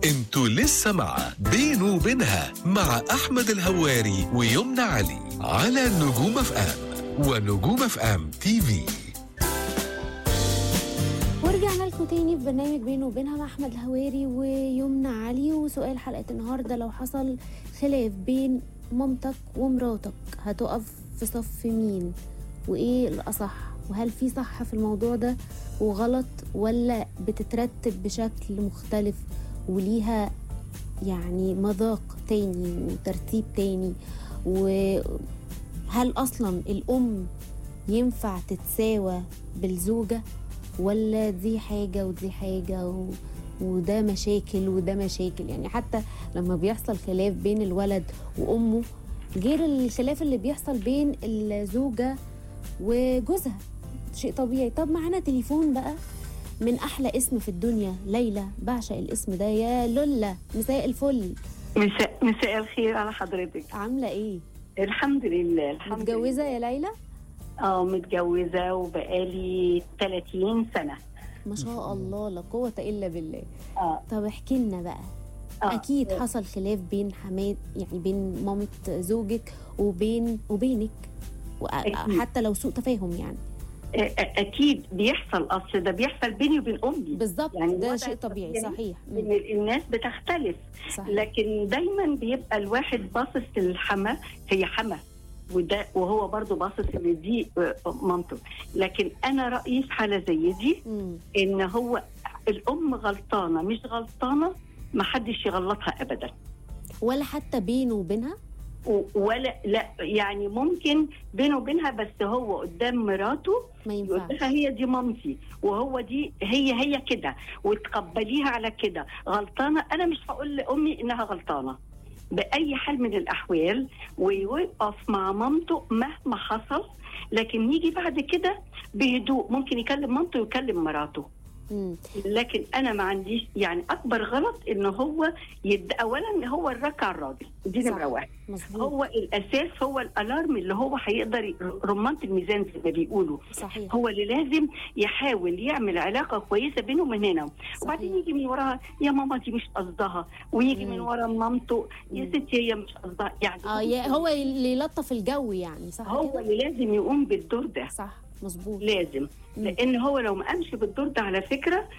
انتوا لسه مع بينه وبينها مع احمد الهواري ويمنى علي على نجوم اف ام ونجوم اف ام تي في ورجعنا لكم تاني في برنامج بينه وبينها مع احمد الهواري ويمنى علي وسؤال حلقه النهارده لو حصل خلاف بين مامتك ومراتك هتقف في صف مين وايه الاصح وهل في صح في الموضوع ده وغلط ولا بتترتب بشكل مختلف وليها يعني مذاق تاني وترتيب تاني وهل اصلا الام ينفع تتساوى بالزوجه ولا دي حاجة ودي حاجة و... وده مشاكل وده مشاكل يعني حتى لما بيحصل خلاف بين الولد وأمه غير الخلاف اللي بيحصل بين الزوجة وجوزها شيء طبيعي طب معانا تليفون بقى من أحلى اسم في الدنيا ليلى بعشق الاسم ده يا لولا مساء الفل مساء مساء الخير على حضرتك عاملة ايه؟ الحمد لله الحمد متجوزة لله. يا ليلى؟ اه متجوزه وبقالي 30 سنه ما شاء الله لا قوة إلا بالله اه طب احكي لنا بقى آه. اكيد حصل خلاف بين حماد يعني بين مامة زوجك وبين وبينك أكيد. وحتى لو سوء تفاهم يعني آه، اكيد بيحصل اصل ده بيحصل بيني وبين امي بالظبط يعني ده الوضع شيء طبيعي الطبيعي صحيح ان مم. الناس بتختلف صحيح لكن دايما بيبقى الواحد باصص للحما هي حما وده وهو برضه باصص ان دي آه، مامته لكن انا رايي في حاله زي دي مم. ان هو الام غلطانه مش غلطانه ما حدش يغلطها ابدا ولا حتى بينه وبينها و- ولا لا يعني ممكن بينه وبينها بس هو قدام مراته ما يقول ينفعش لها هي دي مامتي وهو دي هي هي كده وتقبليها على كده غلطانه انا مش هقول لامي انها غلطانه باي حال من الاحوال ويوقف مع مامته مهما حصل لكن يجي بعد كده بهدوء ممكن يكلم مامته ويكلم مراته مم. لكن انا ما عنديش يعني اكبر غلط ان هو يد اولا هو الركع الراجل دي صح. نمره واحد مظبوط هو الاساس هو الالارم اللي هو هيقدر ي- رمانه الميزان زي ما بيقولوا صحيح هو اللي لازم يحاول يعمل علاقه كويسه بينه وبين هنا وبعدين صحيح يجي من وراها يا ماما دي مش قصدها ويجي مم. من ورا مامته يا مم. ستي هي مش قصدها يعني اه يا- هو اللي يلطف الجو يعني صح هو كده؟ اللي لازم يقوم بالدور ده صح مظبوط لازم مم. لان هو لو ما قامش بالدور ده على فكره